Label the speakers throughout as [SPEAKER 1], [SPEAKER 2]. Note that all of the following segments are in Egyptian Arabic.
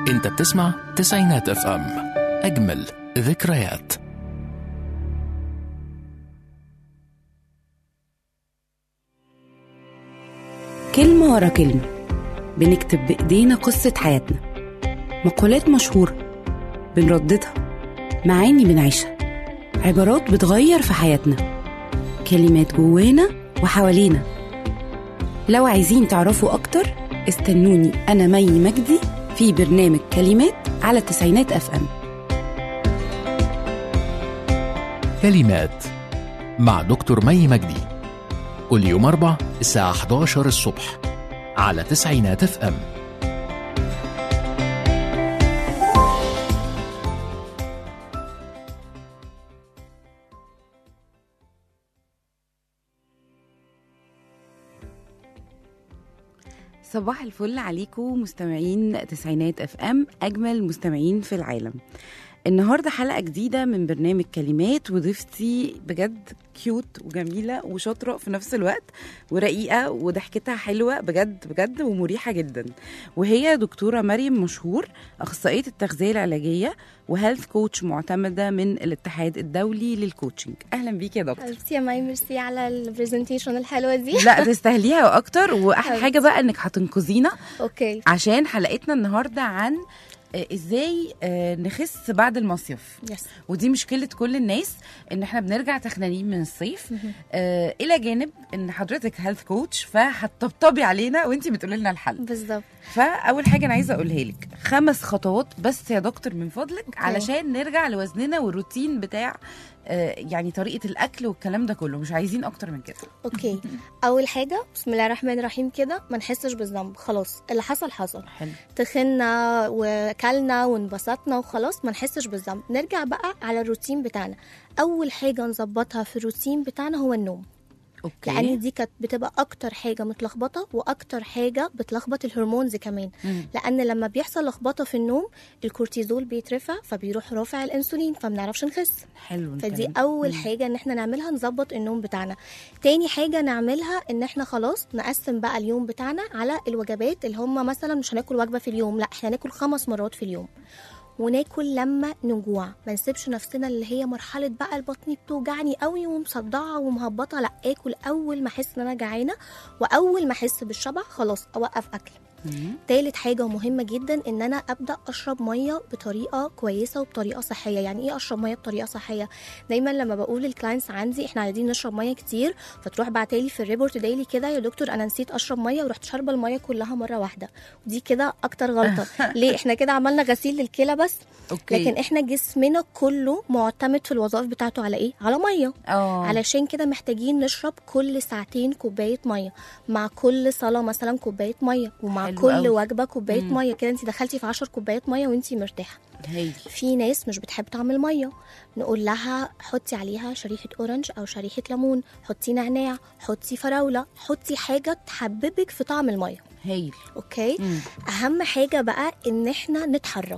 [SPEAKER 1] انت بتسمع تسعينات اف ام اجمل ذكريات
[SPEAKER 2] كلمة ورا كلمة بنكتب بإيدينا قصة حياتنا مقولات مشهورة بنرددها معاني بنعيشها عبارات بتغير في حياتنا كلمات جوانا وحوالينا لو عايزين تعرفوا أكتر استنوني أنا مي مجدي في برنامج كلمات على تسعينات أف أم
[SPEAKER 1] كلمات مع دكتور مي مجدي كل يوم أربع الساعة 11 الصبح على تسعينات اف ام
[SPEAKER 2] صباح الفل عليكم مستمعين تسعينات اف ام اجمل مستمعين في العالم النهارده حلقه جديده من برنامج كلمات وضيفتي بجد كيوت وجميله وشاطره في نفس الوقت ورقيقه وضحكتها حلوه بجد بجد ومريحه جدا وهي دكتوره مريم مشهور اخصائيه التغذيه العلاجيه وهيلث كوتش معتمده من الاتحاد الدولي للكوتشنج اهلا بيكي يا دكتور
[SPEAKER 3] حبيبتي يا ماي ميرسي على البرزنتيشن الحلوه دي
[SPEAKER 2] لا تستاهليها واكتر واحلى حاجه بقى انك هتنقذينا
[SPEAKER 3] اوكي
[SPEAKER 2] عشان حلقتنا النهارده عن آه، ازاي آه، نخس بعد المصيف
[SPEAKER 3] يس
[SPEAKER 2] ودي مشكله كل الناس ان احنا بنرجع تخنانين من الصيف آه الى جانب ان حضرتك هيلث كوتش فهتطبطبي علينا وانت بتقولي لنا الحل
[SPEAKER 3] بالظبط
[SPEAKER 2] فاول حاجه انا عايزه اقولها لك خمس خطوات بس يا دكتور من فضلك
[SPEAKER 3] أوكي.
[SPEAKER 2] علشان نرجع لوزننا والروتين بتاع آه يعني طريقه الاكل والكلام ده كله مش عايزين اكتر من كده
[SPEAKER 3] اوكي اول حاجه بسم الله الرحمن الرحيم كده ما نحسش بالذنب خلاص اللي حصل حصل
[SPEAKER 2] حلو
[SPEAKER 3] تخنا وكلنا وانبسطنا وخلاص ما نحسش بالذنب نرجع بقى على الروتين بتاعنا اول حاجه نظبطها في الروتين بتاعنا هو النوم
[SPEAKER 2] اوكي
[SPEAKER 3] لان دي كانت بتبقى اكتر حاجه متلخبطه واكتر حاجه بتلخبط الهرمونز كمان
[SPEAKER 2] مم.
[SPEAKER 3] لان لما بيحصل لخبطه في النوم الكورتيزول بيترفع فبيروح رافع الانسولين فما بنعرفش نخس
[SPEAKER 2] حلو
[SPEAKER 3] فدي
[SPEAKER 2] الكلام.
[SPEAKER 3] اول
[SPEAKER 2] مم.
[SPEAKER 3] حاجه ان احنا نعملها نظبط النوم بتاعنا تاني حاجه نعملها ان احنا خلاص نقسم بقى اليوم بتاعنا على الوجبات اللي هم مثلا مش هناكل وجبه في اليوم لا احنا هناكل خمس مرات في اليوم وناكل لما نجوع ما نسيبش نفسنا اللي هي مرحله بقى البطن بتوجعني قوي ومصدعه ومهبطه لا اكل اول ما احس ان انا جعانه واول ما احس بالشبع خلاص اوقف اكل
[SPEAKER 2] مم.
[SPEAKER 3] تالت حاجة مهمة جدا ان انا ابدا اشرب مية بطريقة كويسة وبطريقة صحية يعني ايه اشرب مية بطريقة صحية دايما لما بقول للكلاينتس عندي احنا عايزين نشرب مية كتير فتروح بعتالي في الريبورت دايلي كده يا دكتور انا نسيت اشرب مية ورحت شاربة المية كلها مرة واحدة ودي كده اكتر غلطة ليه احنا كده عملنا غسيل للكلى بس
[SPEAKER 2] اوكي
[SPEAKER 3] لكن احنا جسمنا كله معتمد في الوظائف بتاعته على ايه على مية
[SPEAKER 2] اه
[SPEAKER 3] علشان كده محتاجين نشرب كل ساعتين كوبايه ميه مع كل صلاه مثلا كوبايه ميه ومع
[SPEAKER 2] حلو
[SPEAKER 3] كل
[SPEAKER 2] أوي.
[SPEAKER 3] وجبه كوبايه
[SPEAKER 2] مم.
[SPEAKER 3] ميه كده انت دخلتي في 10 كوبايات ميه وانت مرتاحه
[SPEAKER 2] هايل
[SPEAKER 3] في ناس مش بتحب طعم الميه نقول لها حطي عليها شريحه اورنج او شريحه ليمون حطي نعناع حطي فراوله حطي حاجه تحببك في طعم الميه
[SPEAKER 2] هايل
[SPEAKER 3] اوكي
[SPEAKER 2] مم.
[SPEAKER 3] اهم حاجه بقى ان احنا نتحرك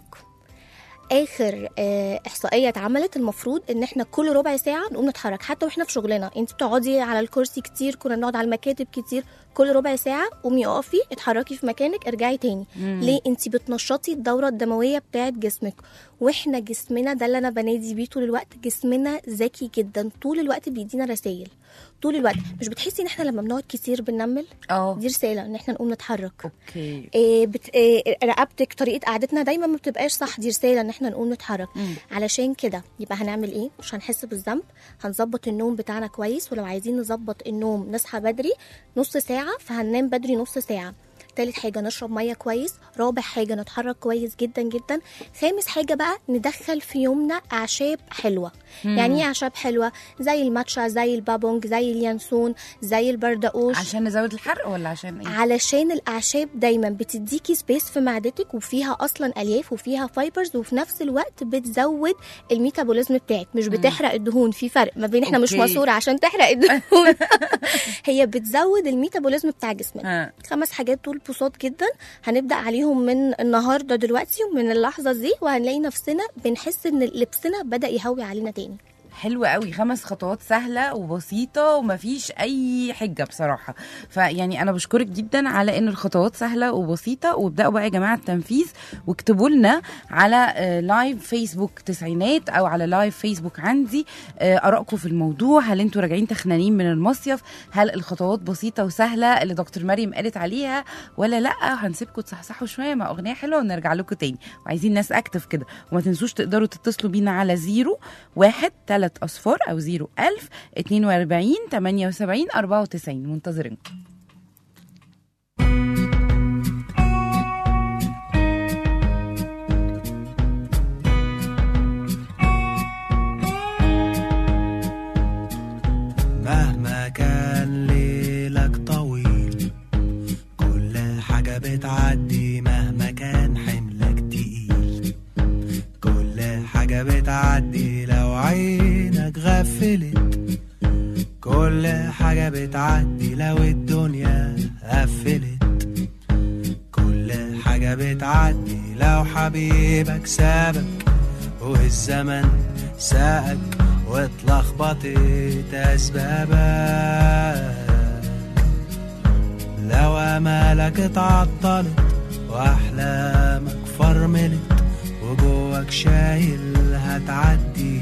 [SPEAKER 3] اخر آه، احصائيه اتعملت المفروض ان احنا كل ربع ساعه نقوم نتحرك حتى واحنا في شغلنا انت بتقعدي على الكرسي كتير كنا بنقعد على المكاتب كتير كل ربع ساعه قومي اقفي اتحركي في مكانك ارجعي تاني
[SPEAKER 2] مم.
[SPEAKER 3] ليه انت بتنشطي الدوره الدمويه بتاعه جسمك واحنا جسمنا ده اللي انا بنادي بيه طول الوقت جسمنا ذكي جدا طول الوقت بيدينا رسائل طول الوقت مش بتحسي ان احنا لما بنقعد كتير بننمل
[SPEAKER 2] اه
[SPEAKER 3] دي رساله ان احنا نقوم نتحرك
[SPEAKER 2] اوكي
[SPEAKER 3] إيه بت... إيه رقبتك طريقه قعدتنا دايما ما بتبقاش صح دي رساله ان احنا نقوم نتحرك
[SPEAKER 2] مم.
[SPEAKER 3] علشان كده يبقى هنعمل ايه مش هنحس بالذنب هنظبط النوم بتاعنا كويس ولو عايزين نظبط النوم نصحى بدري نص ساعه فهننام بدري نص ساعه تالت حاجة نشرب مية كويس رابع حاجة نتحرك كويس جدا جدا خامس حاجة بقى ندخل في يومنا أعشاب حلوة
[SPEAKER 2] مم.
[SPEAKER 3] يعني ايه أعشاب حلوة زي الماتشا زي البابونج زي اليانسون زي البردقوش
[SPEAKER 2] عشان نزود الحرق ولا عشان ايه
[SPEAKER 3] علشان الاعشاب دايما بتديكي سبيس في معدتك وفيها اصلا الياف وفيها فايبرز وفي نفس الوقت بتزود الميتابوليزم بتاعك مش بتحرق الدهون في فرق ما بين احنا مش
[SPEAKER 2] أوكي.
[SPEAKER 3] ماسوره عشان تحرق الدهون هي بتزود الميتابوليزم بتاع جسمك
[SPEAKER 2] ها
[SPEAKER 3] خمس حاجات دول بساط جدا هنبدا عليهم من النهارده دلوقتي ومن اللحظه دي وهنلاقي نفسنا بنحس ان لبسنا بدا يهوي علينا تاني
[SPEAKER 2] حلو قوي خمس خطوات سهله وبسيطه ومفيش اي حجه بصراحه فيعني انا بشكرك جدا على ان الخطوات سهله وبسيطه وابداوا بقى يا جماعه التنفيذ واكتبوا لنا على آه، لايف فيسبوك تسعينات او على لايف فيسبوك عندي آه، ارائكم في الموضوع هل انتوا راجعين تخنانين من المصيف هل الخطوات بسيطه وسهله اللي دكتور مريم قالت عليها ولا لا هنسيبكم تصحصحوا شويه مع اغنيه حلوه ونرجع لكم تاني وعايزين ناس اكتف كده وما تنسوش تقدروا تتصلوا بينا على زيرو واحد تلات اصفار او زيرو الف اتنين واربعين تمانية وسبعين اربعة وتسعين منتظرينكم
[SPEAKER 4] مهما كان ليلك طويل كل حاجة بتعدي مهما كان حملك تقيل كل حاجة بتعدي لو عينك غفلت كل حاجة بتعدي لو الدنيا قفلت كل حاجة بتعدي لو حبيبك سابك والزمن ساقك واتلخبطت أسبابك لو أمالك اتعطلت وأحلامك فرملت وجواك شايل هتعدي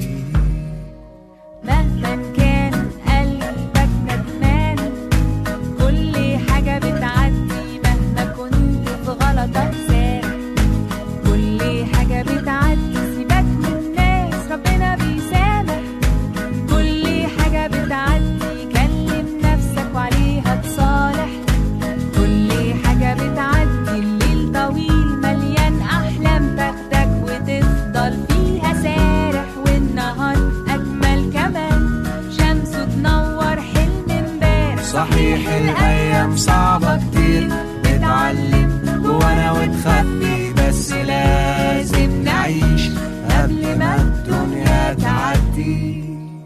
[SPEAKER 5] مهما كان قلبك ندمان كل حاجة بتعدي مهما كنت في غلطك سارح كل حاجة بتعدي سيبك من الناس ربنا بيسامح كل حاجة بتعدي كلم نفسك وعليها تصالح كل حاجة بتعدي الليل طويل مليان أحلام تاخدك وتفضل فيها سارح والنهار أجمل كمان شمسه تنور حلم امبارح
[SPEAKER 4] صحيح الأيام صعبة كتير بتعلم جوانا وتخبي بس لازم نعيش قبل ما الدنيا تعدي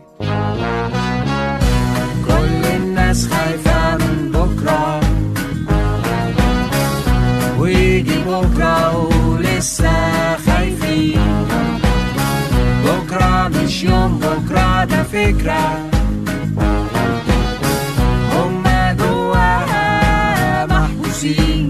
[SPEAKER 4] كل الناس خايفة من بكرة ويجي بكرة ولسه خايفين بكرة مش يوم بكرة ده فكرة هما جواها محبوسين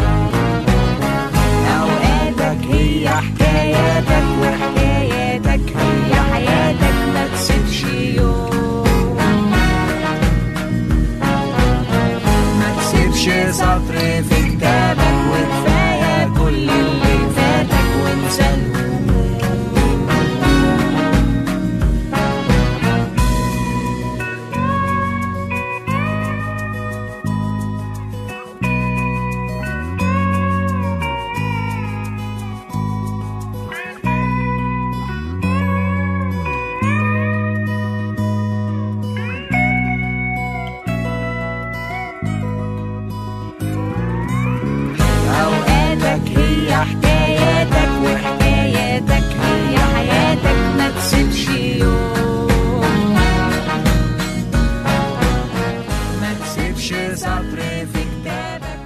[SPEAKER 4] أوقاتك هي حكاياتك وحكاياتك هي حياتك ما تسيبش يوم ما تسيبش سطر في كتابك وكفاية كل اللي فاتك وانسى الهموم أوقاتك هي حكاياتك وحكاياتك هي حياتك ما تسيبش يوم ما تسيبش سطر في كتابك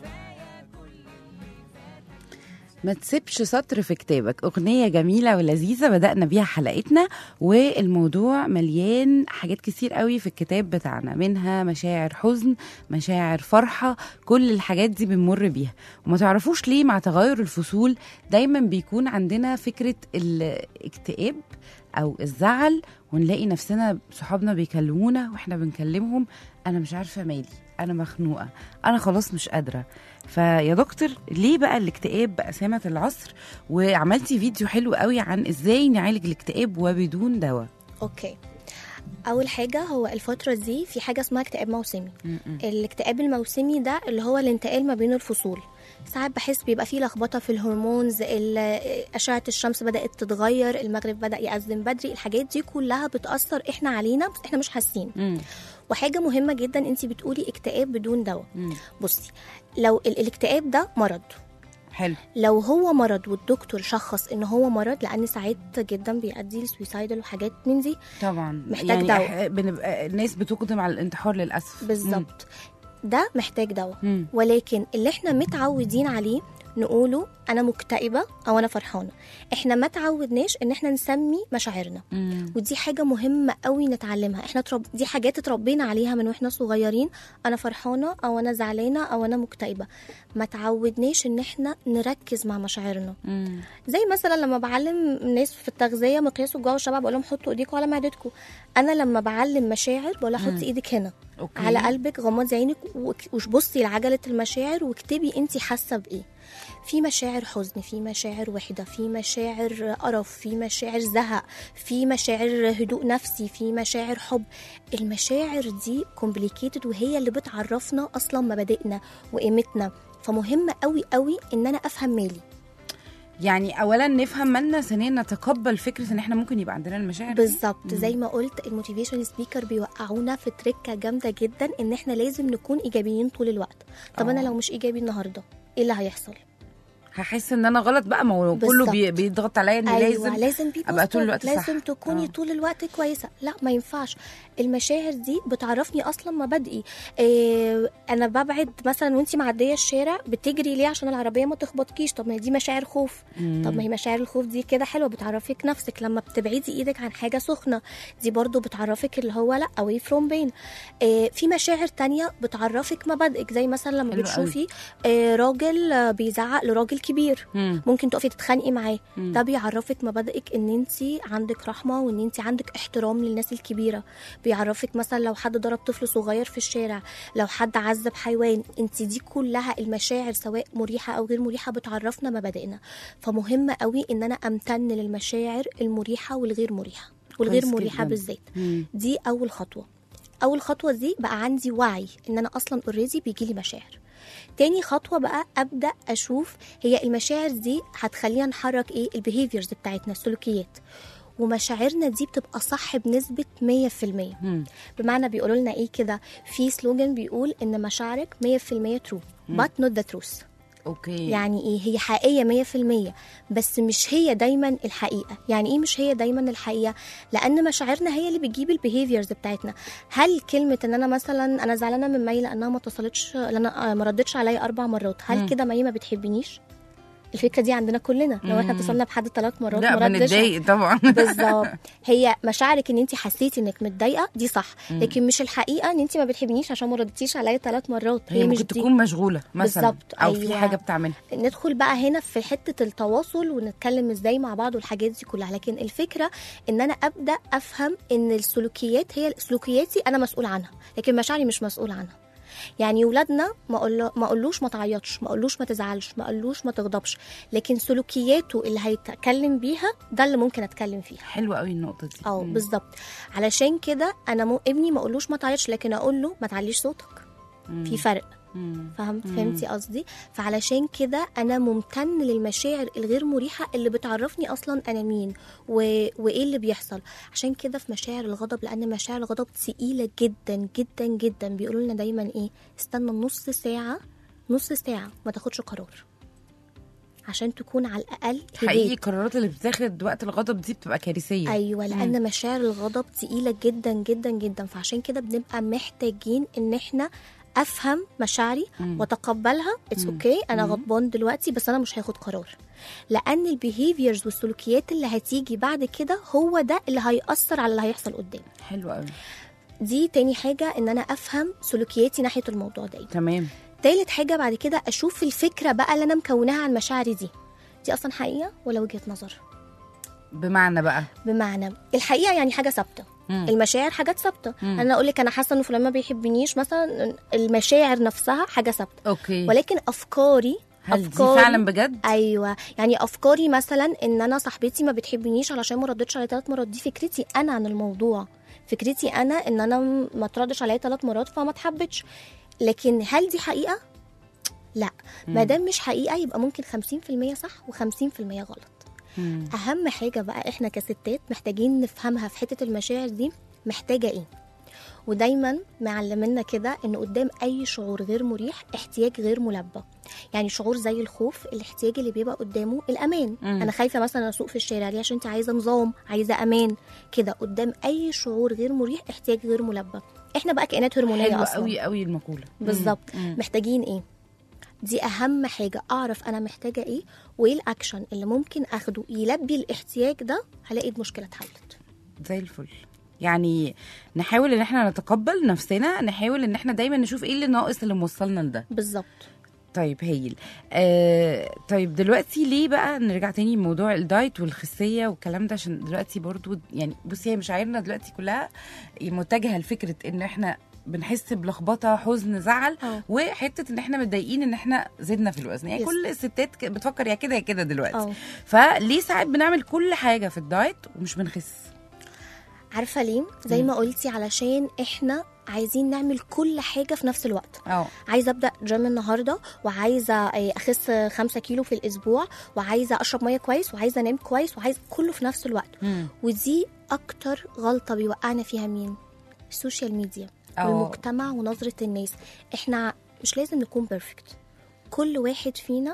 [SPEAKER 2] ما تسيبش سطر في كتابك أغنية جميلة ولذيذة بدأنا بيها حلقتنا والموضوع مليان حاجات كتير قوي في الكتاب بتاعنا منها مشاعر حزن مشاعر فرحة كل الحاجات دي بنمر بيها وما تعرفوش ليه مع تغير الفصول دايما بيكون عندنا فكرة الاكتئاب أو الزعل ونلاقي نفسنا صحابنا بيكلمونا واحنا بنكلمهم أنا مش عارفة مالي أنا مخنوقة أنا خلاص مش قادرة فيا دكتور ليه بقى الاكتئاب بقى سمة العصر وعملتي فيديو حلو قوي عن ازاي نعالج الاكتئاب وبدون دواء
[SPEAKER 3] اوكي اول حاجه هو الفتره دي في حاجه اسمها اكتئاب موسمي الاكتئاب الموسمي ده اللي هو الانتقال ما بين الفصول ساعات بحس بيبقى فيه لخبطه في الهرمونز ال- اشعه الشمس بدات تتغير المغرب بدا يأذن بدري الحاجات دي كلها بتاثر احنا علينا بس احنا مش حاسين
[SPEAKER 2] مم.
[SPEAKER 3] وحاجه مهمه جدا انت بتقولي اكتئاب بدون دواء
[SPEAKER 2] مم.
[SPEAKER 3] بصي لو ال- الاكتئاب ده مرض
[SPEAKER 2] حلو
[SPEAKER 3] لو هو مرض والدكتور شخص ان هو مرض لان ساعات جدا بيؤدي لسويسايدل وحاجات من دي
[SPEAKER 2] طبعا
[SPEAKER 3] محتاج
[SPEAKER 2] يعني
[SPEAKER 3] دواء.
[SPEAKER 2] أح- بنبقى الناس بتقدم على الانتحار للاسف
[SPEAKER 3] بالظبط ده محتاج دواء
[SPEAKER 2] مم.
[SPEAKER 3] ولكن اللي احنا متعودين عليه نقوله انا مكتئبه او انا فرحانه احنا ما تعودناش ان احنا نسمي مشاعرنا
[SPEAKER 2] مم.
[SPEAKER 3] ودي حاجه مهمه قوي نتعلمها احنا ترب... دي حاجات اتربينا عليها من واحنا صغيرين انا فرحانه او انا زعلانه او انا مكتئبه ما تعودناش ان احنا نركز مع مشاعرنا
[SPEAKER 2] مم.
[SPEAKER 3] زي مثلا لما بعلم ناس في التغذيه مقياس الجوع والشبع بقول لهم حطوا ايديكم على معدتكم انا لما بعلم مشاعر بقول لها حطي ايدك هنا
[SPEAKER 2] اوكي
[SPEAKER 3] على قلبك غمضي عينك وك- وبصي لعجله المشاعر واكتبي انت حاسه بايه في مشاعر حزن في مشاعر وحده في مشاعر قرف في مشاعر زهق في مشاعر هدوء نفسي في مشاعر حب المشاعر دي كومبليكيتد وهي اللي بتعرفنا اصلا مبادئنا وقيمتنا فمهم قوي قوي ان انا افهم مالي
[SPEAKER 2] يعني اولا نفهم مالنا ثانيا نتقبل فكره ان احنا ممكن يبقى عندنا المشاعر دي.
[SPEAKER 3] بالظبط زي ما قلت الموتيفيشن سبيكر بيوقعونا في تركه جامده جدا ان احنا لازم نكون ايجابيين طول الوقت طب انا
[SPEAKER 2] آه.
[SPEAKER 3] لو مش ايجابي النهارده ايه اللي هيحصل
[SPEAKER 2] هحس ان انا غلط بقى ما هو كله بي-
[SPEAKER 3] بالظبط.
[SPEAKER 2] بيضغط عليا ان
[SPEAKER 3] ايوه
[SPEAKER 2] لازم
[SPEAKER 3] لازم بي
[SPEAKER 2] أبقى طول الوقت صح.
[SPEAKER 3] لازم تكوني
[SPEAKER 2] آه.
[SPEAKER 3] طول الوقت كويسه لا ما ينفعش المشاعر دي بتعرفني اصلا مبادئي إيه انا ببعد مثلا وانت معديه الشارع بتجري ليه عشان العربيه ما تخبطكيش طب ما هي دي مشاعر خوف طب ما هي مشاعر الخوف دي كده حلوه بتعرفك نفسك لما بتبعدي ايدك عن حاجه سخنه دي برضو بتعرفك اللي هو لا away from pain إيه في مشاعر تانية بتعرفك مبادئك زي مثلا لما
[SPEAKER 2] حلو
[SPEAKER 3] بتشوفي إيه راجل آه، بيزعق لراجل كبير
[SPEAKER 2] مم.
[SPEAKER 3] ممكن تقفي تتخانقي معاه
[SPEAKER 2] مم.
[SPEAKER 3] ده بيعرفك مبادئك ان انت عندك رحمه وان انت عندك احترام للناس الكبيره بيعرفك مثلا لو حد ضرب طفل صغير في الشارع لو حد عذب حيوان انت دي كلها المشاعر سواء مريحه او غير مريحه بتعرفنا مبادئنا فمهم قوي ان انا امتن للمشاعر المريحه والغير مريحه والغير
[SPEAKER 2] كويس
[SPEAKER 3] مريحه
[SPEAKER 2] جداً.
[SPEAKER 3] بالذات
[SPEAKER 2] مم.
[SPEAKER 3] دي اول خطوه اول خطوه دي بقى عندي وعي ان انا اصلا اوريدي بيجي لي مشاعر تاني خطوه بقى ابدا اشوف هي المشاعر دي هتخلينا نحرك ايه البيهيفيرز بتاعتنا السلوكيات ومشاعرنا دي بتبقى صح بنسبه 100%
[SPEAKER 2] مم.
[SPEAKER 3] بمعنى بيقولوا لنا ايه كده في سلوجان بيقول ان مشاعرك 100% true but not the truth
[SPEAKER 2] اوكي
[SPEAKER 3] يعني ايه هي حقيقيه 100% بس مش هي دايما الحقيقه يعني ايه مش هي دايما الحقيقه لان مشاعرنا هي اللي بتجيب البيهيفيرز بتاعتنا هل كلمه ان انا مثلا انا زعلانه من مي لانها ما اتصلتش لان أنا ما ردتش عليا اربع مرات هل
[SPEAKER 2] مم.
[SPEAKER 3] كده مي ما بتحبنيش الفكره دي عندنا كلنا لو احنا
[SPEAKER 2] مم.
[SPEAKER 3] اتصلنا بحد ثلاث مرات
[SPEAKER 2] لا
[SPEAKER 3] ما ردش
[SPEAKER 2] بنتضايق طبعا
[SPEAKER 3] بالظبط هي مشاعرك ان انت حسيتي انك متضايقه دي صح لكن مش الحقيقه ان انت ما بتحبنيش عشان ما ردتيش عليا ثلاث مرات
[SPEAKER 2] هي
[SPEAKER 3] مش
[SPEAKER 2] ممكن
[SPEAKER 3] دي
[SPEAKER 2] تكون مشغوله مثلا
[SPEAKER 3] بالظبط،
[SPEAKER 2] او في
[SPEAKER 3] أيوة.
[SPEAKER 2] حاجه بتعملها
[SPEAKER 3] ندخل بقى هنا في حته التواصل ونتكلم ازاي مع بعض والحاجات دي كلها لكن الفكره ان انا ابدا افهم ان السلوكيات هي سلوكياتي انا مسؤول عنها لكن مشاعري مش مسؤول عنها يعني ولادنا ما اقول ما اقولوش ما تعيطش ما اقولوش ما تزعلش ما اقولوش ما تغضبش لكن سلوكياته اللي هيتكلم بيها ده اللي ممكن اتكلم فيها
[SPEAKER 2] حلوه قوي النقطه دي
[SPEAKER 3] اه
[SPEAKER 2] مم.
[SPEAKER 3] بالظبط علشان كده انا مو ابني ما اقولوش ما تعيطش لكن اقول له ما تعليش صوتك
[SPEAKER 2] مم.
[SPEAKER 3] في فرق
[SPEAKER 2] مم.
[SPEAKER 3] فهمت فهمتي قصدي فعلشان كده انا ممتن للمشاعر الغير مريحه اللي بتعرفني اصلا انا مين و... وايه اللي بيحصل عشان كده في مشاعر الغضب لان مشاعر الغضب ثقيله جدا جدا جدا بيقولوا لنا دايما ايه استنى نص ساعه نص ساعه ما تاخدش قرار عشان تكون على الاقل
[SPEAKER 2] حقيقي
[SPEAKER 3] هديت.
[SPEAKER 2] القرارات اللي بتاخد وقت الغضب دي بتبقى كارثيه
[SPEAKER 3] ايوه لان مشاعر الغضب تقيله جدا جدا جدا فعشان كده بنبقى محتاجين ان احنا افهم مشاعري
[SPEAKER 2] مم.
[SPEAKER 3] واتقبلها اتس اوكي okay. انا
[SPEAKER 2] مم.
[SPEAKER 3] غضبان دلوقتي بس انا مش هاخد قرار لان البيهيفيرز والسلوكيات اللي هتيجي بعد كده هو ده اللي هيأثر على اللي هيحصل قدام
[SPEAKER 2] حلوه قوي
[SPEAKER 3] دي تاني حاجه ان انا افهم سلوكياتي ناحيه الموضوع ده إيه.
[SPEAKER 2] تمام
[SPEAKER 3] تالت حاجه بعد كده اشوف الفكره بقى اللي انا مكوناها عن مشاعري دي دي اصلا حقيقه ولا وجهه نظر
[SPEAKER 2] بمعنى بقى
[SPEAKER 3] بمعنى الحقيقه يعني حاجه ثابته
[SPEAKER 2] مم.
[SPEAKER 3] المشاعر حاجات ثابته
[SPEAKER 2] مم.
[SPEAKER 3] انا اقول لك انا حاسه انه فلان ما بيحبنيش مثلا المشاعر نفسها حاجه ثابته
[SPEAKER 2] اوكي
[SPEAKER 3] ولكن افكاري
[SPEAKER 2] هل دي
[SPEAKER 3] أفكاري-
[SPEAKER 2] فعلا بجد
[SPEAKER 3] ايوه يعني افكاري مثلا ان انا صاحبتي ما بتحبنيش علشان ما ردتش عليا ثلاث مرات دي فكرتي انا عن الموضوع فكرتي انا ان انا م- ما تردش عليا ثلاث مرات فما اتحبتش لكن هل دي حقيقه لا ما دام مش حقيقه يبقى ممكن 50% صح و50% غلط
[SPEAKER 2] مم.
[SPEAKER 3] اهم حاجه بقى احنا كستات محتاجين نفهمها في حته المشاعر دي محتاجه ايه ودايما معلمنا كده ان قدام اي شعور غير مريح احتياج غير ملبى يعني شعور زي الخوف الاحتياج اللي بيبقى قدامه الامان
[SPEAKER 2] مم.
[SPEAKER 3] انا خايفه مثلا اسوق في الشارع ليه عشان انت عايزه نظام عايزه امان كده قدام اي شعور غير مريح احتياج غير ملبى احنا بقى كائنات هرمونيه
[SPEAKER 2] حلوه
[SPEAKER 3] اصلا
[SPEAKER 2] قوي قوي المقوله
[SPEAKER 3] بالظبط
[SPEAKER 2] مم.
[SPEAKER 3] محتاجين ايه دي اهم حاجه اعرف انا محتاجه ايه وايه الاكشن اللي ممكن اخده يلبي الاحتياج ده هلاقي المشكله اتحلت
[SPEAKER 2] زي الفل يعني نحاول ان احنا نتقبل نفسنا نحاول ان احنا دايما نشوف ايه اللي ناقص اللي موصلنا لده
[SPEAKER 3] بالظبط
[SPEAKER 2] طيب هايل آه طيب دلوقتي ليه بقى نرجع تاني لموضوع الدايت والخسيه والكلام ده عشان دلوقتي برضو يعني بصي هي مشاعرنا دلوقتي كلها متجهه لفكره ان احنا بنحس بلخبطه حزن زعل
[SPEAKER 3] اه.
[SPEAKER 2] وحته ان احنا متضايقين ان احنا زدنا في الوزن يعني
[SPEAKER 3] يس.
[SPEAKER 2] كل الستات ك- بتفكر يا كده يا كده دلوقتي
[SPEAKER 3] اه
[SPEAKER 2] فليه ساعات بنعمل كل حاجه في الدايت ومش بنخس
[SPEAKER 3] عارفه ليه زي ما قلتي علشان احنا عايزين نعمل كل حاجه في نفس الوقت
[SPEAKER 2] اه
[SPEAKER 3] عايزه ابدا جيم النهارده وعايزه آه، اخس خمسة كيلو في الاسبوع وعايزه اشرب ميه كويس وعايزه انام كويس وعايزه كله في نفس الوقت
[SPEAKER 2] مم.
[SPEAKER 3] ودي اكتر غلطه بيوقعنا فيها مين السوشيال ميديا
[SPEAKER 2] اه.
[SPEAKER 3] والمجتمع ونظره الناس احنا مش لازم نكون بيرفكت كل واحد فينا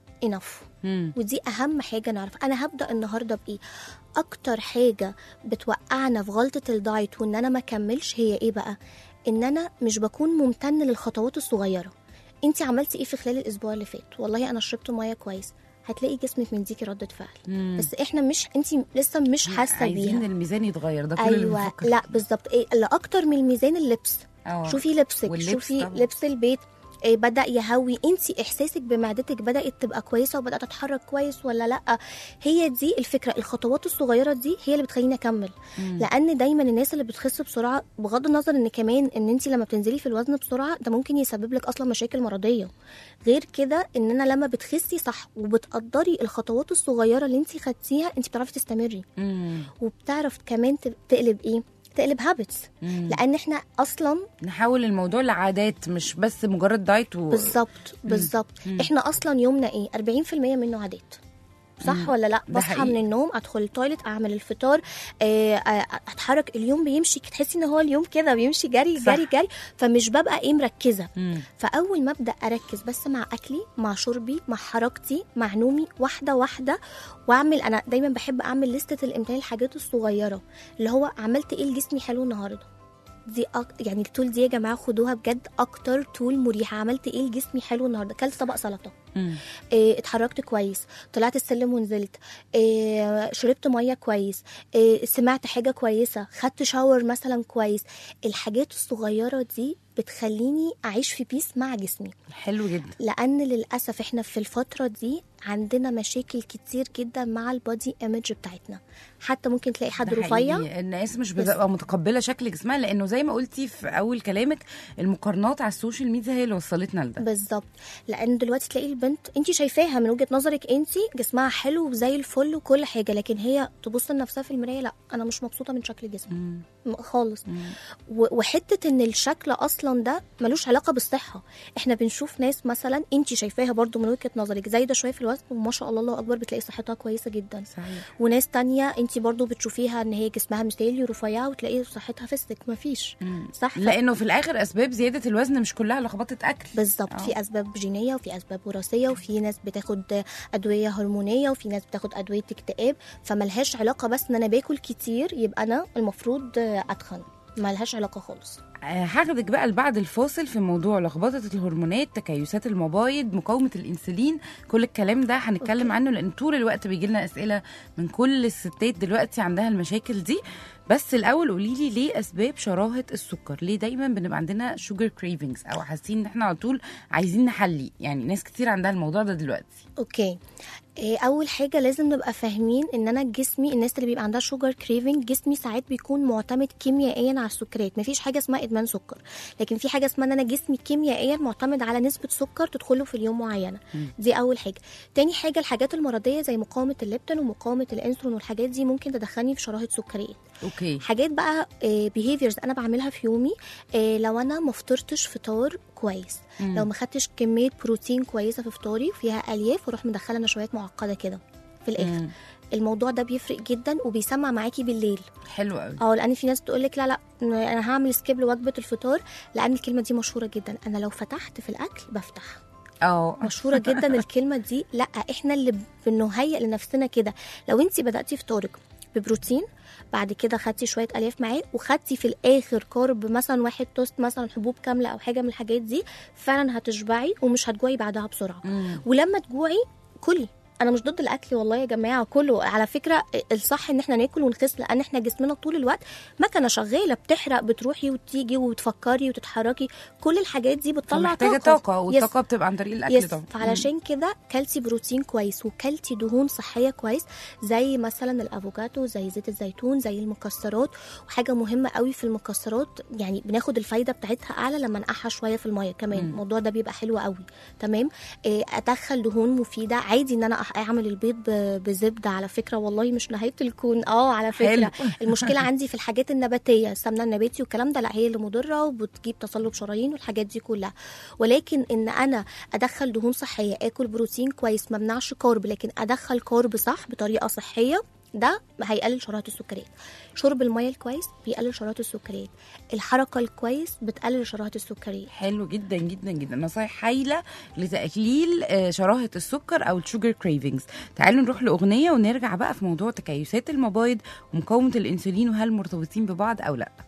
[SPEAKER 3] انف
[SPEAKER 2] مم.
[SPEAKER 3] ودي اهم حاجه نعرف انا هبدا النهارده بايه اكتر حاجه بتوقعنا في غلطه الدايت وان انا ما كملش هي ايه بقى ان انا مش بكون ممتن للخطوات الصغيره انت عملتي ايه في خلال الاسبوع اللي فات والله انا شربت ميه كويس هتلاقي جسمك مديكي ردة فعل
[SPEAKER 2] مم.
[SPEAKER 3] بس احنا مش انت لسه مش حاسه
[SPEAKER 2] عايزين
[SPEAKER 3] بيها
[SPEAKER 2] الميزان يتغير ده كل اللي
[SPEAKER 3] ايوه
[SPEAKER 2] بنفكر
[SPEAKER 3] لا
[SPEAKER 2] فيه.
[SPEAKER 3] بالظبط ايه اللي اكتر من الميزان اللبس
[SPEAKER 2] اه.
[SPEAKER 3] شوفي لبسك
[SPEAKER 2] واللبس
[SPEAKER 3] شوفي
[SPEAKER 2] طبعا.
[SPEAKER 3] لبس البيت إيه بدا يهوي انت احساسك بمعدتك بدات تبقى كويسه وبدات تتحرك كويس ولا لا هي دي الفكره الخطوات الصغيره دي هي اللي بتخليني اكمل
[SPEAKER 2] مم.
[SPEAKER 3] لان دايما الناس اللي بتخس بسرعه بغض النظر ان كمان ان انت لما بتنزلي في الوزن بسرعه ده ممكن يسبب لك اصلا مشاكل مرضيه غير كده ان انا لما بتخسي صح وبتقدري الخطوات الصغيره اللي انت خدتيها انت بتعرفي تستمري
[SPEAKER 2] مم.
[SPEAKER 3] وبتعرف كمان ت- تقلب ايه تقلب هابتس
[SPEAKER 2] مم.
[SPEAKER 3] لان احنا اصلا
[SPEAKER 2] نحول الموضوع لعادات مش بس مجرد دايت و...
[SPEAKER 3] بالظبط بالظبط
[SPEAKER 2] مم.
[SPEAKER 3] احنا اصلا يومنا ايه 40% منه عادات صح
[SPEAKER 2] مم.
[SPEAKER 3] ولا لا
[SPEAKER 2] ده
[SPEAKER 3] بصحى
[SPEAKER 2] حقيقي.
[SPEAKER 3] من النوم ادخل التويلت اعمل الفطار آه، آه، اتحرك اليوم بيمشي تحسي ان هو اليوم كده بيمشي جري
[SPEAKER 2] صح.
[SPEAKER 3] جري جري فمش ببقى ايه مركزه
[SPEAKER 2] مم.
[SPEAKER 3] فاول ما ابدا اركز بس مع اكلي مع شربي مع حركتي مع نومي واحده واحده واعمل انا دايما بحب اعمل لستة الامتنان الحاجات الصغيره اللي هو عملت ايه لجسمي حلو النهارده دي أك... يعني التول دي يا جماعه خدوها بجد اكتر تول مريحه عملت ايه لجسمي حلو النهارده كلت طبق سلطه
[SPEAKER 2] مم.
[SPEAKER 3] إيه اتحركت كويس طلعت السلم ونزلت إيه شربت ميه كويس إيه سمعت حاجه كويسه خدت شاور مثلا كويس الحاجات الصغيره دي بتخليني اعيش في بيس مع جسمي
[SPEAKER 2] حلو جدا
[SPEAKER 3] لان للاسف احنا في الفتره دي عندنا مشاكل كتير جدا مع البادي ايمج بتاعتنا حتى ممكن تلاقي حد
[SPEAKER 2] ده
[SPEAKER 3] رفيع
[SPEAKER 2] حقيقي. الناس مش بتبقى متقبله شكل جسمها لانه زي ما قلتي في اول كلامك المقارنات على السوشيال ميديا هي اللي وصلتنا لده
[SPEAKER 3] بالظبط لان دلوقتي تلاقي البنت انت شايفاها من وجهه نظرك انت جسمها حلو وزي الفل وكل حاجه لكن هي تبص لنفسها في المرايه لا انا مش مبسوطه من شكل جسمي
[SPEAKER 2] مم.
[SPEAKER 3] م- خالص
[SPEAKER 2] مم.
[SPEAKER 3] و- وحته ان الشكل اصلا ده ملوش علاقه بالصحه احنا بنشوف ناس مثلا انت شايفاها برضو من وجهه نظرك زايده شويه في الوزن وما شاء الله الله اكبر بتلاقي صحتها كويسه جدا
[SPEAKER 2] صحيح
[SPEAKER 3] وناس تانية انت برضو بتشوفيها ان هي جسمها مثالي ورفيعه وتلاقي صحتها فستك مفيش
[SPEAKER 2] مم.
[SPEAKER 3] صح ف-
[SPEAKER 2] لانه في الاخر اسباب زياده الوزن مش كلها لخبطه اكل
[SPEAKER 3] بالظبط
[SPEAKER 2] آه.
[SPEAKER 3] في اسباب جينيه وفي اسباب وراثيه وفي ناس بتاخد ادويه هرمونيه وفي ناس بتاخد ادويه اكتئاب فملهاش علاقه بس ان انا باكل كتير يبقى انا المفروض اتخن ملهاش علاقه خالص
[SPEAKER 2] آه، هاخدك بقى لبعد الفاصل في موضوع لخبطه الهرمونات تكيسات المبايض مقاومه الانسولين كل الكلام ده هنتكلم عنه لان طول الوقت بيجي لنا اسئله من كل الستات دلوقتي عندها المشاكل دي بس الاول قولي لي ليه اسباب شراهه السكر ليه دايما بنبقى عندنا شوجر كريفنجز او حاسين ان احنا على طول عايزين نحلي يعني ناس كتير عندها الموضوع ده دلوقتي
[SPEAKER 3] اوكي إيه، اول حاجه لازم نبقى فاهمين ان انا جسمي الناس اللي بيبقى عندها شوجر كريفنج جسمي ساعات بيكون معتمد كيميائيا على السكريات مفيش حاجه اسمها ادمان سكر لكن في حاجه اسمها ان انا جسمي كيميائيا معتمد على نسبه سكر تدخله في اليوم معينه دي اول حاجه تاني حاجه الحاجات المرضيه زي مقاومه الليبتين ومقاومه الانسولين والحاجات دي ممكن تدخلني في شراهه سكريات
[SPEAKER 2] اوكي
[SPEAKER 3] حاجات بقى بيهيفيرز انا بعملها في يومي آه، لو انا ما فطرتش فطار كويس
[SPEAKER 2] مم.
[SPEAKER 3] لو ما خدتش كميه بروتين كويسه في فطاري فيها الياف واروح مدخله نشويات معقده كده في الاخر
[SPEAKER 2] مم.
[SPEAKER 3] الموضوع ده بيفرق جدا وبيسمع معاكي بالليل
[SPEAKER 2] حلو قوي
[SPEAKER 3] اه لان في ناس تقول لك لا لا انا هعمل سكيب لوجبه الفطار لان الكلمه دي مشهوره جدا انا لو فتحت في الاكل بفتح
[SPEAKER 2] اه
[SPEAKER 3] مشهوره جدا الكلمه دي لا احنا اللي بنهيئ لنفسنا كده لو انت بداتي فطارك ببروتين بعد كده خدتي شويه الياف معاه وخدتي في الاخر كارب مثلا واحد توست مثلا حبوب كامله او حاجه من الحاجات دي فعلا هتشبعي ومش هتجوعي بعدها بسرعه ولما تجوعي كلي انا مش ضد الاكل والله يا جماعه كله على فكره الصح ان احنا ناكل ونخس لان احنا جسمنا طول الوقت مكنه شغاله بتحرق بتروحي وتيجي وتفكري وتتحركي كل الحاجات دي بتطلع
[SPEAKER 2] محتاجه
[SPEAKER 3] طاقه
[SPEAKER 2] طاقه
[SPEAKER 3] يس.
[SPEAKER 2] والطاقه بتبقى عن طريق الاكل
[SPEAKER 3] يس
[SPEAKER 2] طبعا
[SPEAKER 3] فعلشان كده كلتي بروتين كويس وكلتي دهون صحيه كويس زي مثلا الافوكادو زي زيت الزيتون زي المكسرات وحاجه مهمه قوي في المكسرات يعني بناخد الفايده بتاعتها اعلى لما نقعها شويه في الميه كمان
[SPEAKER 2] مم.
[SPEAKER 3] الموضوع ده بيبقى حلو قوي تمام إيه، ادخل دهون مفيده عادي ان انا أح- اعمل البيض ب- بزبده على فكره والله مش نهايه الكون اه على فكره
[SPEAKER 2] حلو.
[SPEAKER 3] المشكله عندي في الحاجات النباتيه السمنه النباتي والكلام ده لا هي اللي مضره وبتجيب تصلب شرايين والحاجات دي كلها ولكن ان انا ادخل دهون صحيه اكل بروتين كويس ما امنعش كارب لكن ادخل كارب صح بطريقه صحيه ده هيقلل شرايط السكريات شرب الميه الكويس بيقلل شرايط السكريات الحركه الكويس بتقلل شرايط السكريات
[SPEAKER 2] حلو جدا جدا جدا نصايح هايله لتقليل آه، شراهه السكر او الشوجر كريفنجز تعالوا نروح لاغنيه ونرجع بقى في موضوع تكيسات المبايض ومقاومه الانسولين وهل مرتبطين ببعض او لا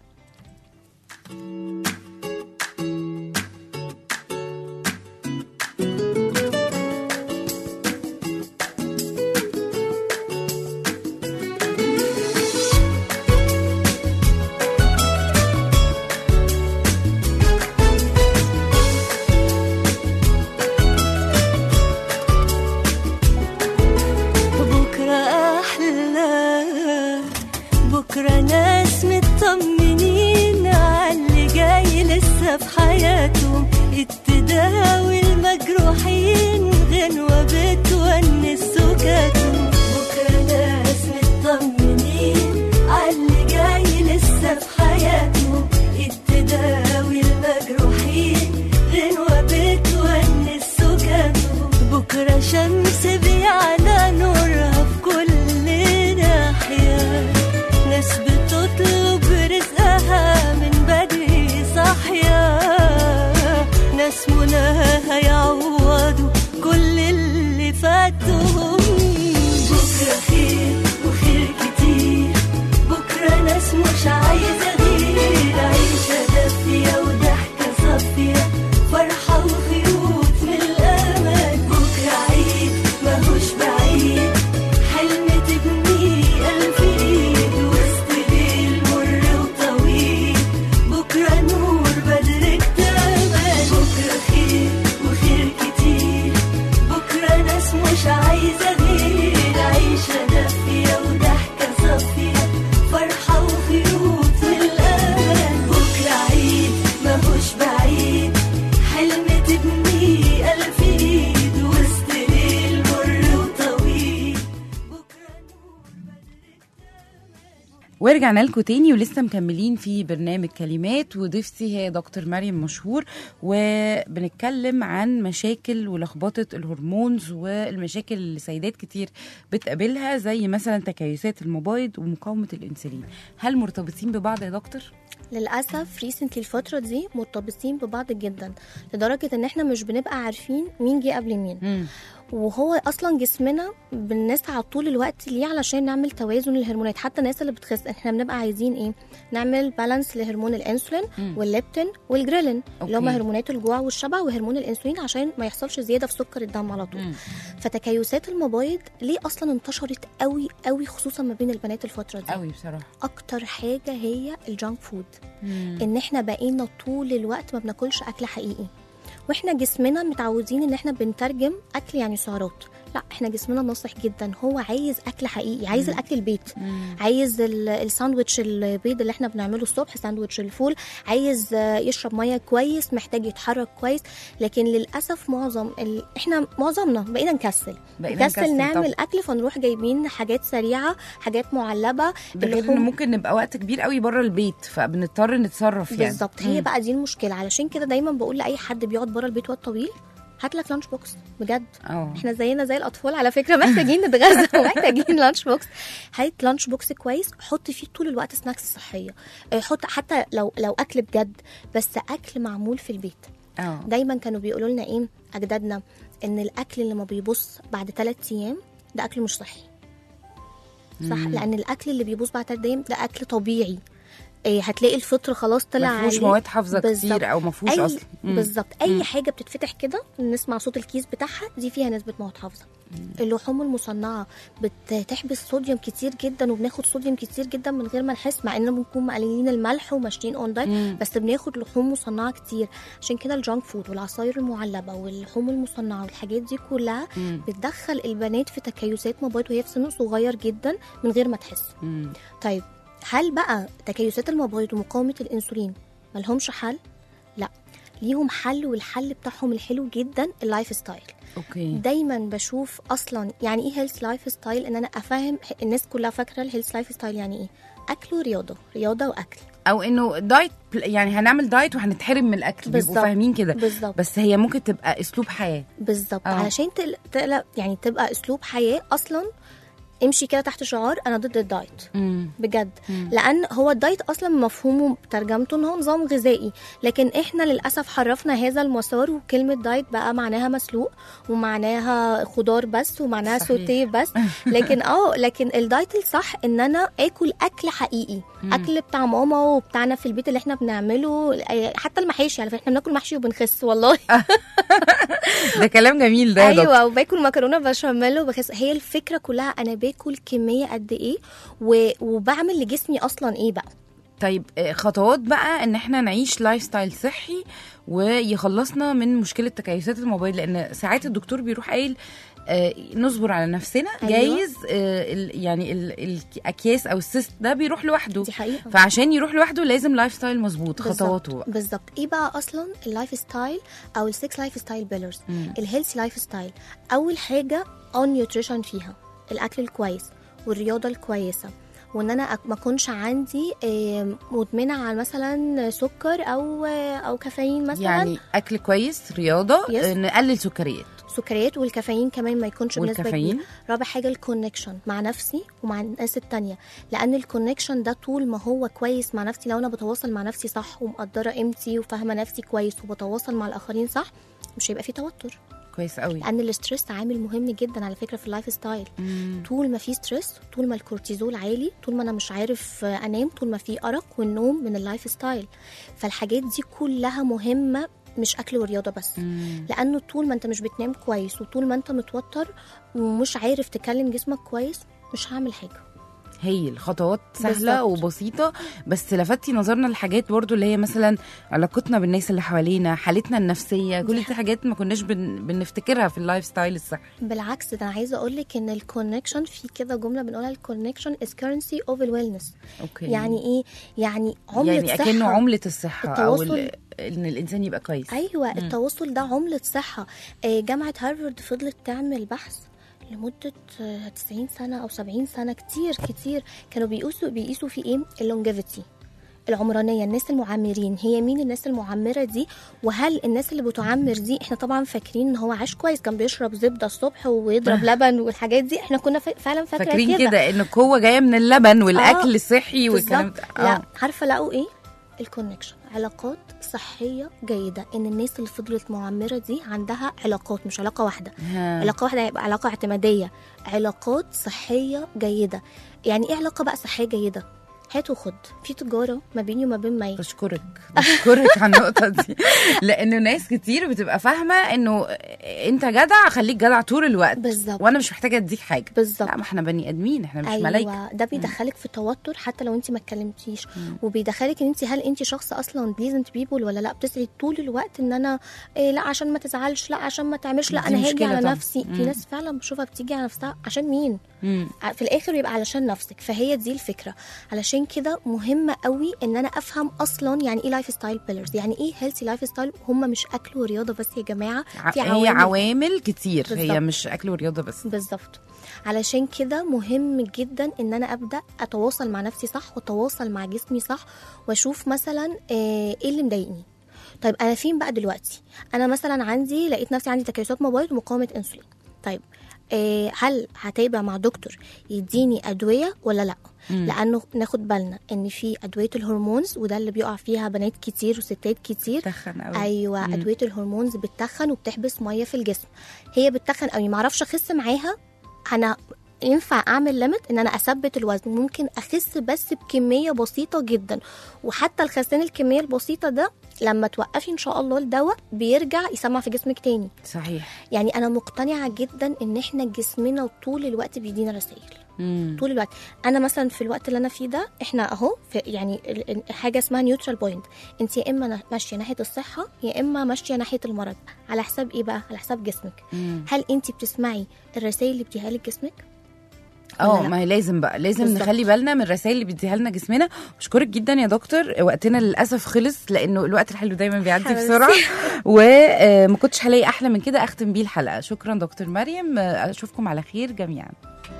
[SPEAKER 6] بكرة أحلى بكرة ناس مطمنين عاللي جاي لسه في حياتهم التداوي المجروحين غنوة بتونس سكاتهم بكرة ناس مطمنين عاللي جاي لسه في حياتهم التداوي المجروحين غنوة بتونس سكاتهم بكرة شمس بيعلى نورها في كل ناحية ناس بتطلب رزقها من بدري صاحية ناس مناها يعوضوا كل اللي فاتهم بكرة خير وخير كتير بكرة ناس مش عايزة غير عيشة دافية وضحكة صافية فرحة وخيوط من الأمل بكرة عيد ماهوش بعيد حلم تبني ألف إيد وسط ليل مر وطويل بكرة نور بدر اكتمل بكرة خير وخير كتير بكرة ناس مش عايزة غير عيشة دافية وضحكة صافية فرحة وخيوط من الأمل بكرة عيد ماهوش بعيد حلم تبني ألف إيد وسط ليل مر وطويل بكرة نور
[SPEAKER 2] ورجعنا لكم تاني ولسه مكملين في برنامج كلمات وضيفتي هي دكتور مريم مشهور وبنتكلم عن مشاكل ولخبطه الهرمونز والمشاكل اللي سيدات كتير بتقابلها زي مثلا تكيسات المبايض ومقاومه الانسولين هل مرتبطين ببعض يا دكتور
[SPEAKER 3] للاسف ريسنتلي الفتره دي مرتبطين ببعض جدا لدرجه ان احنا مش بنبقى عارفين مين جه قبل مين
[SPEAKER 2] مم.
[SPEAKER 3] وهو اصلا جسمنا بنسعى طول الوقت ليه علشان نعمل توازن للهرمونات حتى الناس اللي بتخس احنا بنبقى عايزين ايه نعمل بالانس لهرمون الانسولين
[SPEAKER 2] مم.
[SPEAKER 3] والليبتين والجريلين اللي هم
[SPEAKER 2] أوكي.
[SPEAKER 3] هرمونات الجوع والشبع وهرمون الانسولين عشان ما يحصلش زياده في سكر الدم على طول
[SPEAKER 2] مم.
[SPEAKER 3] فتكيسات المبايض ليه اصلا انتشرت قوي قوي خصوصا ما بين البنات الفتره دي
[SPEAKER 2] قوي بصراحه
[SPEAKER 3] اكتر حاجه هي الجانك فود
[SPEAKER 2] مم.
[SPEAKER 3] ان احنا بقينا طول الوقت ما بناكلش اكل حقيقي واحنا جسمنا متعودين ان احنا بنترجم اكل يعني سعرات لا احنا جسمنا ناصح جدا هو عايز اكل حقيقي عايز الاكل البيت
[SPEAKER 2] مم.
[SPEAKER 3] عايز ال- الساندوتش البيض اللي احنا بنعمله الصبح ساندوتش الفول عايز آه، يشرب ميه كويس محتاج يتحرك كويس لكن للاسف معظم ال... احنا معظمنا بقينا نكسل
[SPEAKER 2] بقينا
[SPEAKER 3] نكسل
[SPEAKER 2] نكسل
[SPEAKER 3] نعمل
[SPEAKER 2] طبعاً.
[SPEAKER 3] اكل فنروح جايبين حاجات سريعه حاجات معلبه
[SPEAKER 2] ده غير
[SPEAKER 3] اللحوم.
[SPEAKER 2] ان ممكن نبقى وقت كبير قوي بره البيت فبنضطر نتصرف يعني
[SPEAKER 3] بالظبط هي
[SPEAKER 2] مم.
[SPEAKER 3] بقى دي المشكله علشان كده دايما بقول لاي حد بيقعد بره البيت وقت طويل هات لك لانش بوكس بجد
[SPEAKER 2] اه
[SPEAKER 3] احنا زينا زي الاطفال على فكره محتاجين نتغذى ومحتاجين لانش بوكس هات لانش بوكس كويس حط فيه طول الوقت سناكس صحيه اه، حط حتى لو لو اكل بجد بس اكل معمول في البيت
[SPEAKER 2] اه
[SPEAKER 3] دايما كانوا بيقولوا لنا ايه اجدادنا ان الاكل اللي ما بيبص بعد ثلاث ايام ده اكل مش صحي صح لان الاكل اللي بيبوظ بعد ثلاث ايام ده اكل طبيعي إيه هتلاقي الفطر خلاص طلع
[SPEAKER 7] ما فيهوش
[SPEAKER 3] عليه.
[SPEAKER 7] مواد حافظه
[SPEAKER 3] بالظبط.
[SPEAKER 7] كتير او ما فيهوش
[SPEAKER 3] أي
[SPEAKER 7] اصلا مم.
[SPEAKER 3] بالظبط اي حاجه بتتفتح كده نسمع صوت الكيس بتاعها دي فيها نسبه مواد حافظه اللحوم المصنعه بتحبس صوديوم كتير جدا وبناخد صوديوم كتير جدا من غير ما نحس مع اننا بنكون مقللين الملح وماشيين اون دايت بس بناخد لحوم مصنعه كتير عشان كده الجانك فود والعصاير المعلبه واللحوم المصنعه والحاجات دي كلها بتدخل البنات في تكيسات مبيض وهي في سن صغير جدا من غير ما تحس
[SPEAKER 7] مم.
[SPEAKER 3] طيب هل بقى تكيسات المبيض ومقاومه الانسولين ملهمش حل لا ليهم حل والحل بتاعهم الحلو جدا اللايف ستايل
[SPEAKER 7] اوكي
[SPEAKER 3] دايما بشوف اصلا يعني ايه هيلث لايف ستايل ان انا افهم الناس كلها فاكره الهيلث لايف ستايل يعني ايه اكل ورياضه رياضه واكل
[SPEAKER 7] او انه دايت يعني هنعمل دايت وهنتحرم من الاكل بيبقوا
[SPEAKER 3] بالظبط.
[SPEAKER 7] فاهمين كده
[SPEAKER 3] بالظبط.
[SPEAKER 7] بس هي ممكن تبقى اسلوب حياه
[SPEAKER 3] بالظبط
[SPEAKER 7] آه.
[SPEAKER 3] علشان تقل... تقل... يعني تبقى اسلوب حياه اصلا امشي كده تحت شعار انا ضد الدايت
[SPEAKER 7] مم.
[SPEAKER 3] بجد لان هو الدايت اصلا مفهومه ترجمته ان هو نظام غذائي لكن احنا للاسف حرفنا هذا المسار وكلمه دايت بقى معناها مسلوق ومعناها خضار بس ومعناها
[SPEAKER 7] صحيح.
[SPEAKER 3] سوتيه بس لكن اه لكن الدايت الصح ان انا اكل اكل حقيقي اكل بتاع ماما وبتاعنا في البيت اللي احنا بنعمله حتى المحاشي على فكره احنا بناكل محشي وبنخس والله
[SPEAKER 7] ده كلام جميل ده يا دكتور.
[SPEAKER 3] ايوه وباكل مكرونه بشاميل وبخس هي الفكره كلها انا باكل كميه قد ايه و... وبعمل لجسمي اصلا ايه بقى
[SPEAKER 7] طيب آه، خطوات بقى ان احنا نعيش لايف ستايل صحي ويخلصنا من مشكله تكيسات الموبايل لان ساعات الدكتور بيروح قايل آه، نصبر على نفسنا
[SPEAKER 3] أيوة.
[SPEAKER 7] جايز آه، ال- يعني ال- الاكياس او السيست ده بيروح لوحده
[SPEAKER 3] دي حقيقه
[SPEAKER 7] فعشان يروح لوحده لازم لايف ستايل مظبوط
[SPEAKER 3] بالظبط.
[SPEAKER 7] خطواته بقى.
[SPEAKER 3] بالظبط ايه بقى اصلا اللايف ستايل او السكس لايف ستايل بيلرز الهيلثي لايف ستايل اول حاجه اون نيوتريشن فيها الاكل الكويس والرياضه الكويسه وان انا أك- ما اكونش عندي آم، مدمنه على مثلا سكر او او كافيين مثلا
[SPEAKER 7] يعني اكل كويس رياضه
[SPEAKER 3] Yes.
[SPEAKER 7] آه، نقلل سكريات
[SPEAKER 3] سكريات والكافيين كمان ما يكونش بنسبه
[SPEAKER 7] والكافيين؟
[SPEAKER 3] كبيره رابع حاجه الكونكشن مع نفسي ومع الناس التانية لان الكونكشن ده طول ما هو كويس مع نفسي لو انا بتواصل مع نفسي صح ومقدره قيمتي وفاهمه نفسي كويس وبتواصل مع الاخرين صح مش هيبقى في توتر
[SPEAKER 7] كويس قوي
[SPEAKER 3] لان الاسترس عامل مهم جدا على فكره في اللايف ستايل
[SPEAKER 7] مم.
[SPEAKER 3] طول ما في ستريس طول ما الكورتيزول عالي طول ما انا مش عارف آه، انام طول ما في ارق والنوم من اللايف ستايل فالحاجات دي كلها مهمه مش اكل ورياضه بس
[SPEAKER 7] مم.
[SPEAKER 3] لانه طول ما انت مش بتنام كويس وطول ما انت متوتر ومش عارف تكلم جسمك كويس مش هعمل حاجه
[SPEAKER 7] هي الخطوات سهله
[SPEAKER 3] بالظبط.
[SPEAKER 7] وبسيطه بس لفتي نظرنا لحاجات برضو اللي هي مثلا علاقتنا بالناس اللي حوالينا حالتنا النفسيه كل دي حاجات ما كناش بن... بنفتكرها في اللايف ستايل الصحي
[SPEAKER 3] بالعكس ده انا عايزه اقول لك ان الكونكشن في كده جمله بنقولها الكونكشن از كرنسي اوف الويلنس
[SPEAKER 7] اوكي
[SPEAKER 3] يعني ايه يعني عمله
[SPEAKER 7] يعني
[SPEAKER 3] صحة.
[SPEAKER 7] اكنه عمله الصحه او
[SPEAKER 3] التواصل-
[SPEAKER 7] ال... ان الانسان يبقى كويس
[SPEAKER 3] ايوه التواصل ده عمله صحه آه، جامعه هارفارد فضلت تعمل بحث لمدة آه، 90 سنة أو 70 سنة كتير كتير كانوا بيقيسوا بيقيسوا في إيه؟ اللونجيفيتي العمرانية الناس المعمرين هي مين الناس المعمرة دي وهل الناس اللي بتعمر دي احنا طبعا فاكرين ان هو عاش كويس كان بيشرب زبدة الصبح ويضرب لبن والحاجات دي احنا كنا فا- فعلا فاكرة
[SPEAKER 7] فاكرين كده ان القوه جايه من اللبن والاكل
[SPEAKER 3] آه،
[SPEAKER 7] الصحي والكلام
[SPEAKER 3] بالظبط
[SPEAKER 7] ده
[SPEAKER 3] لا
[SPEAKER 7] آه.
[SPEAKER 3] عارفه لقوا ايه الكونكشن علاقات صحيه جيده ان الناس اللي فضلت معمره دي عندها علاقات مش علاقه واحده
[SPEAKER 7] ها.
[SPEAKER 3] علاقه واحده هيبقى علاقه اعتماديه علاقات صحيه جيده يعني ايه علاقه بقى صحيه جيده هات وخد في تجاره ما بيني وما بين مي
[SPEAKER 7] بشكرك بشكرك على النقطه دي لانه ناس كتير بتبقى فاهمه انه انت جدع خليك جدع طول الوقت
[SPEAKER 3] بالظبط.
[SPEAKER 7] وانا مش محتاجه اديك حاجه
[SPEAKER 3] بالظبط.
[SPEAKER 7] لا ما احنا بني ادمين احنا مش ملايكه
[SPEAKER 3] ايوه ده بيدخلك في توتر حتى لو انت ما اتكلمتيش وبيدخلك ان انت هل انت شخص اصلا بليزنت بيبول ولا لا بتسعي طول الوقت ان انا إيه لا عشان ما تزعلش لا عشان ما تعملش لا
[SPEAKER 7] دي
[SPEAKER 3] انا هاجي
[SPEAKER 7] مشكلة
[SPEAKER 3] على
[SPEAKER 7] طبعا.
[SPEAKER 3] نفسي
[SPEAKER 7] مم.
[SPEAKER 3] في ناس فعلا بشوفها بتيجي على نفسها عشان مين
[SPEAKER 7] مم.
[SPEAKER 3] في الاخر يبقى علشان نفسك فهي دي الفكره علشان كده مهمه قوي ان انا افهم اصلا يعني ايه لايف ستايل بيلرز يعني ايه هيلثي لايف ستايل هم مش اكل ورياضه بس يا جماعه
[SPEAKER 7] ع-
[SPEAKER 3] في
[SPEAKER 7] هي عوامل كتير هي
[SPEAKER 3] بالظبط.
[SPEAKER 7] مش اكل ورياضه بس
[SPEAKER 3] بالظبط علشان كده مهم جدا ان انا ابدا اتواصل مع نفسي صح واتواصل مع جسمي صح واشوف مثلا آه، ايه اللي مضايقني طيب انا فين بقى دلوقتي انا مثلا عندي لقيت نفسي عندي تكيسات مبيض ومقاومه انسولين طيب آه، هل هتابع مع دكتور يديني ادويه ولا لا لانه ناخد بالنا ان في ادويه الهرمونز وده اللي بيقع فيها بنات كتير وستات كتير
[SPEAKER 7] تخن قوي
[SPEAKER 3] ايوه
[SPEAKER 7] مم.
[SPEAKER 3] ادويه الهرمونز بتتخن وبتحبس ميه في الجسم هي بتتخن قوي معرفش اخس معاها انا ينفع اعمل ليميت ان انا اثبت الوزن ممكن اخس بس بكميه بسيطه جدا وحتى الخسان الكميه البسيطه ده لما توقفي ان شاء الله الدواء بيرجع يسمع في جسمك تاني
[SPEAKER 7] صحيح
[SPEAKER 3] يعني انا مقتنعه جدا ان احنا جسمنا طول الوقت بيدينا رسائل
[SPEAKER 7] مم.
[SPEAKER 3] طول الوقت انا مثلا في الوقت اللي انا فيه ده احنا اهو في يعني ال- ال- حاجه اسمها نيوترال بوينت انت يا اما نا- ماشيه ناحيه الصحه يا اما ماشيه ناحيه المرض على حساب ايه بقى على حساب جسمك
[SPEAKER 7] مم.
[SPEAKER 3] هل انت بتسمعي الرسائل اللي بتديها لك جسمك
[SPEAKER 7] اه
[SPEAKER 3] ولا لا؟
[SPEAKER 7] ما هي لازم بقى لازم
[SPEAKER 3] بالظبط.
[SPEAKER 7] نخلي بالنا من الرسائل اللي بيديها لنا جسمنا بشكرك جدا يا دكتور وقتنا للاسف خلص لانه الوقت الحلو دايما بيعدي
[SPEAKER 3] حبيبتي.
[SPEAKER 7] بسرعه وما كنتش هلاقي احلى من كده اختم بيه الحلقه شكرا دكتور مريم آه، اشوفكم على خير جميعا